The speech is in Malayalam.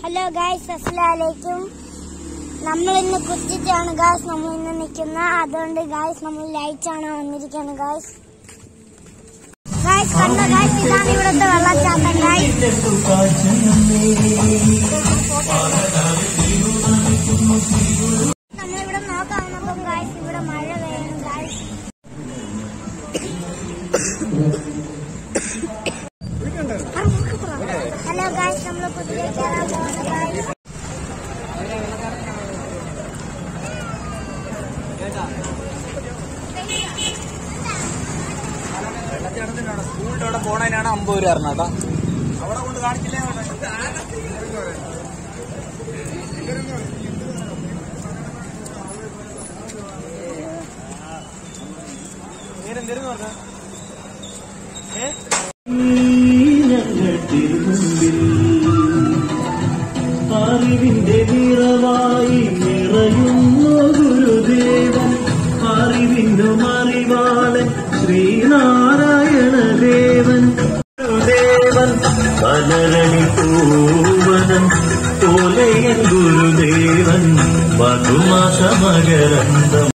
ഹലോ ഗായ്സ് അസ്സലാമലൈക്കും നമ്മൾ ഇന്ന് കുറ്റിച്ചാണ് ഗായ്സ് നമ്മൾ ഇന്ന് നിൽക്കുന്ന അതുകൊണ്ട് ഗായ്സ് നമ്മൾ ലൈറ്റ് ആണ് വന്നിരിക്കുകയാണ് ഗായ്സ് ഗായ്സ് കണ്ടോ ഗായ്സ് ഇതാണ് ഇവിടുത്തെ വെള്ളച്ചാട്ടം ഗായ്സ് നമ്മളിവിടെ നോക്കാൻ വന്നപ്പം ഗായ്സ് ഇവിടെ മഴ പെയ്യണം ഗായ്സ് ഹലോ ഗായ്സ് നമ്മൾ കുതിരയിൽ കയറാൻ പോകുന്നു ഗായ്സ് വെള്ളച്ചാട്ടത്തിനാണ് സ്കൂളിന്റെ അവിടെ പോണതിനാണ് അമ്പത് രൂപ പറഞ്ഞ കേട്ടോ അവിടെ കൊണ്ട് കാണിക്കില്ലേ നേരെന്തിരുന്നു പറഞ്ഞ ഏ ഞങ്ങൾ തിരുമുമ്പിൽ അറിവിന്റെ നിറവായി നിറയുന്നു ഗുരുദേവൻ അറിവിനും അറിവാളൻ ശ്രീനാരായണ ദേവൻ ഗുരുദേവൻ കലരണി പൂവനം പോലെയൻ ഗുരുദേവൻ മധുമാസ മകരന്തം